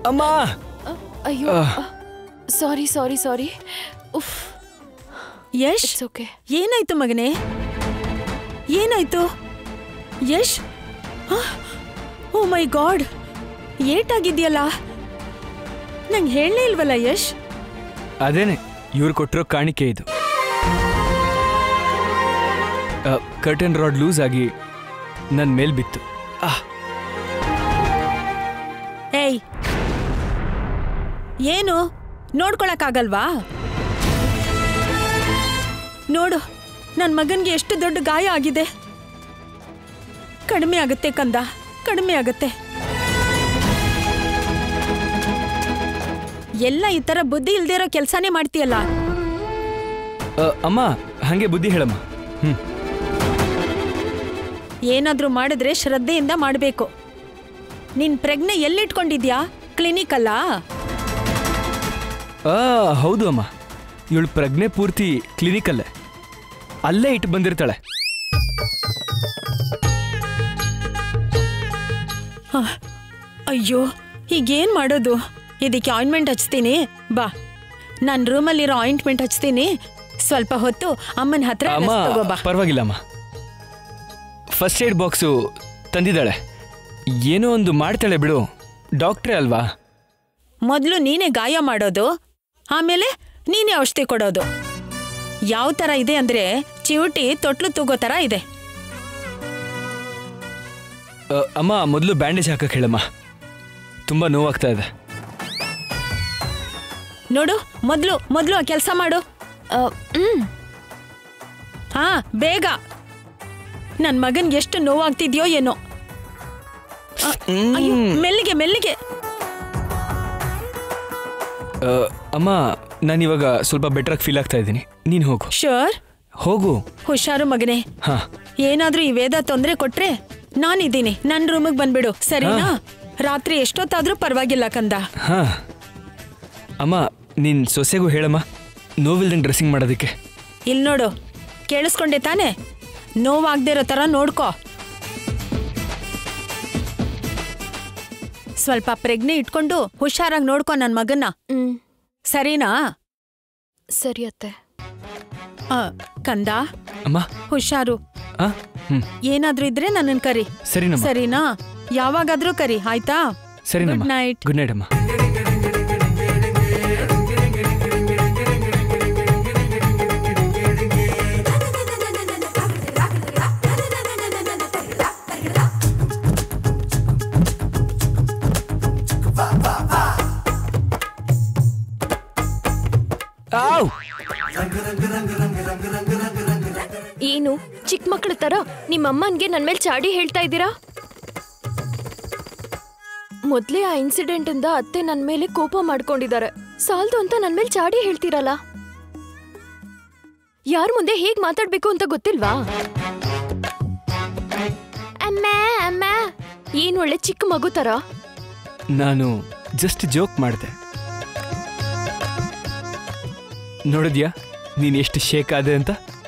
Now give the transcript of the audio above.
ಅಮ್ಮ ಅಯ್ಯೋ sorry sorry sorry ಉಫ್ ಯಶ್ ಇಟ್ಸ್ ಓಕೆ ಏನಾಯ್ತು ಮಗನೇ ಏನಾಯ್ತು ಯಶ್ ಓ ಮೈ ಗಾಡ್ ಏಟಾಗಿದ್ಯಲ್ಲ ನಂಗೆ ಹೇಳಲೇ ಇಲ್ವಲ್ಲ ಯಶ್ ಅದೇನೆ ಇವ್ರು ಕೊಟ್ಟಿರೋ ಕಾಣಿಕೆ ಇದು ಕರ್ಟನ್ ರಾಡ್ ಲೂಸ್ ಆಗಿ ನನ್ನ ಮೇಲ್ ಬಿತ್ತು ಆ ಏಯ್ ಏನು ನೋಡ್ಕೊಳಕ್ಕಾಗಲ್ವಾ ನೋಡು ನನ್ನ ಮಗನ್ಗೆ ಎಷ್ಟು ದೊಡ್ಡ ಗಾಯ ಆಗಿದೆ ಕಡಿಮೆ ಆಗುತ್ತೆ ಕಂದ ಕಡಿಮೆ ಆಗುತ್ತೆ ಎಲ್ಲ ಈ ತರ ಬುದ್ಧಿ ಇಲ್ದೇ ಇರೋ ಕೆಲಸನೇ ಮಾಡ್ತೀಯಲ್ಲ ಅ, ಅಮ್ಮ ಹಾಗೆ ಬುದ್ಧಿ ಹೇಳಮ್ಮ ಹ್ಮ್ ಏನಾದ್ರೂ ಮಾಡಿದ್ರೆ ಶ್ರದ್ಧೆಯಿಂದ ಮಾಡಬೇಕು ನಿನ್ ಪ್ರಜ್ಞೆ ಎಲ್ಲಿಟ್ಕೊಂಡಿದ್ಯಾ ಕ್ಲಿನಿಕ್ ಅಲ್ಲ ಆ ಹೌದು ಅಮ್ಮ ಇವಳು ಪ್ರಜ್ಞೆ ಪೂರ್ತಿ ಕ್ಲಿನಿಕಲ್ಲೇ ಅಲ್ಲೇ ಇಟ್ಟು ಬಂದಿರ್ತಾಳೆ ಆಹ್, ಅಯ್ಯೋ ಈಗೇನ್ ಮಾಡೋದು ಇದಕ್ಕೆ ಆಯಿಂಟ್ಮೆಂಟ್ ಹಚ್ತೀನಿ ಬಾ ನಾನು ರೂಮಲ್ಲಿರೋ ಆಯಿಂಟ್ಮೆಂಟ್ ಹಚ್ತೀನಿ ಸ್ವಲ್ಪ ಹೊತ್ತು ಅಮ್ಮನ ಹತ್ರ ಅಮ್ಮ rest ತಗೋ ಬಾ ಪರವಾಗಿಲ್ಲ ಅಮ್ಮ ಫಸ್ಟ್ ಏಡ್ ಬಾಕ್ಸು ತಂದಿದ್ದಾಳೆ ಏನೋ ಒಂದು ಮಾಡ್ತಾಳೆ ಬಿಡು ಡಾಕ್ಟ್ರೇ ಅಲ್ವಾ ಮೊದಲು ನೀನೇ ಗಾಯ ಮಾಡೋದು ಆಮೇಲೆ ನೀನೇ ಔಷಧಿ ಕೊಡೋದು ಯಾವ ಥರ ಇದೆ ಅಂದ್ರೆ ಚಿವುಟಿ ತೊಟ್ಲು ತೂಗೋ ಥರ ಇದೆ ಅ, ಅಮ್ಮ ಮೊದಲು ಬ್ಯಾಂಡೇಜ್ ಹಾಕಕ್ಕೆ ಹೇಳಮ್ಮ ತುಂಬ ನೋವಾಗ್ತಾ ಇದೆ ನೋಡು ಮೊದಲು ಮೊದಲು ಆ ಕೆಲಸ ಮಾಡು ಹ್ಮ್ ಹಾ ಬೇಗ ನನ್ನ ಮಗನ್ಗೆ ಎಷ್ಟು ನೋವಾಗ್ತಿದ್ಯೋ ಏನೋ ಅ, ಅಯ್ಯೋ ಮೆಲ್ಲಿಗೆ ಮೆಲ್ಲಿಗೆ ಅ, ಅಮ್ಮ ನಾನಿವಾಗ ಸ್ವಲ್ಪ ಬೆಟ್ರಾಗಿ ಫೀಲ್ ಆಗ್ತಾ ಇದ್ದೀನಿ ನೀನು ಹೋಗು ಶೋರ್ ಹೋಗು ಹುಷಾರು ಮಗನೇ ಹಾಂ ಏನಾದ್ರೂ ಈ ವೇದ ತೊಂದ್ರೆ ಕೊಟ್ರೆ ನಾನಿದ್ದೀನಿ ನನ್ ರೂಮಿಗೆ ಬಂದ್ಬಿಡು ಸರಿನಾ ರಾತ್ರಿ ಎಷ್ಟೊತ್ತಾದ್ರೂ ಪರವಾಗಿಲ್ಲ ಕಂದ ಹಾಂ ಅಮ್ಮ ನಿನ್ನ ಸೊಸೆಗೂ ಹೇಳಮ್ಮ ನೋವಿಲ್ದಂಗೆ ಡ್ರೆಸ್ಸಿಂಗ್ ಮಾಡೋದಕ್ಕೆ ಇಲ್ ನೋಡು ಕೇಳಿಸ್ಕೊಂಡೆ ತಾನೆ ನೋವಾಗ್ದೇ ಇರೋ ತರ ನೋಡ್ಕೋ ಸ್ವಲ್ಪ ಪ್ರಜ್ಞೆ ಇಟ್ಕೊಂಡು ಹುಷಾರಾಗಿ ನೋಡ್ಕೋ ನನ್ ಮಗನ್ನ ಹ್ಮ್ ಸರಿನಾ ಸರಿ ಅತ್ತೆ ಆ, ಕಂದ ಅಮ್ಮ ಹುಷಾರು ಹಾಂ ಹ್ಞೂ ಏನಾದ್ರೂ ಇದ್ರೆ ನನ್ನನ್ ಕರಿ ಸರಿನಮ್ಮ ಸರಿನಾ ಯಾವಾಗಾದ್ರೂ ಕರಿ ಆಯ್ತಾ ಸರಿನಮ್ಮ ಗುಡ್ ನೈಟ್ ಗುಡ್ ನೈಟ್ ಅಮ್ಮ ಆವ್! ಏನು ಚಿಕ್ಕ ಮಕ್ಳ ತರ ನಿಮ್ಮ ಅಮ್ಮನ್ಗೆ ನನ್ ಮೇಲೆ ಚಾಡಿ ಹೇಳ್ತಾ ಇದ್ದೀರಾ ಮೊದ್ಲೇ ಆ ಇನ್ಸಿಡೆಂಟ್ ಇಂದ ಅತ್ತೆ ನನ್ ಮೇಲೆ ಕೋಪ ಮಾಡ್ಕೊಂಡಿದ್ದಾರೆ ಸಾಲ್ದು ಅಂತ ನನ್ ಮೇಲೆ ಚಾಡಿ ಹೇಳ್ತೀರಲ್ಲ ಯಾರ ಮುಂದೆ ಹೇಗ್ ಮಾತಾಡ್ಬೇಕು ಅಂತ ಗೊತ್ತಿಲ್ವಾ ಅಮ್ಮ ಅಮ್ಮ ಏನ್ ಒಳ್ಳೆ ಚಿಕ್ಕ ಮಗು ತರ ನಾನು ಜಸ್ಟ್ ಜೋಕ್ ಮಾಡಿದೆ ನೋಡಿದ್ಯಾ ನೀನು ಎಷ್ಟು ಶೇಕ್ ಆದೆ ಅಂತ